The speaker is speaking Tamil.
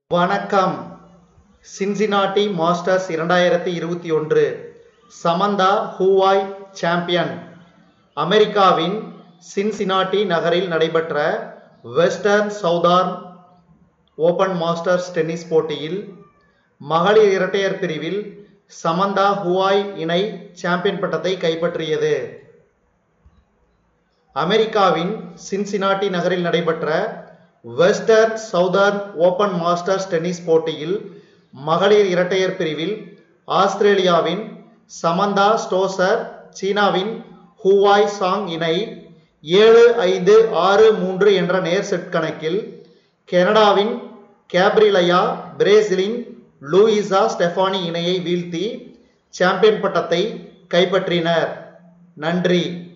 வணக்கம் சின்சினாட்டி மாஸ்டர்ஸ் இரண்டாயிரத்தி இருபத்தி ஒன்று சமந்தா ஹூவாய் சாம்பியன் அமெரிக்காவின் சின்சினாட்டி நகரில் நடைபெற்ற western southern open masters tennis போட்டியில் மகளிர் இரட்டையர் பிரிவில் சமந்தா ஹுவாய் இணை சாம்பியன் பட்டத்தை கைப்பற்றியது அமெரிக்காவின் சின்சினாட்டி நகரில் நடைபெற்ற western southern open masters tennis போட்டியில் மகளிர் இரட்டையர் பிரிவில் ஆஸ்திரேலியாவின் சமந்தா ஸ்டோசர் சீனாவின் ஹூவாய் சாங் இணை ஏழு ஐந்து ஆறு மூன்று என்ற நேர் செட் கணக்கில் கனடாவின் கேப்ரிலயா பிரேசிலின் லூயிசா ஸ்டெஃபானி இணையை வீழ்த்தி சாம்பியன் பட்டத்தை கைப்பற்றினர் நன்றி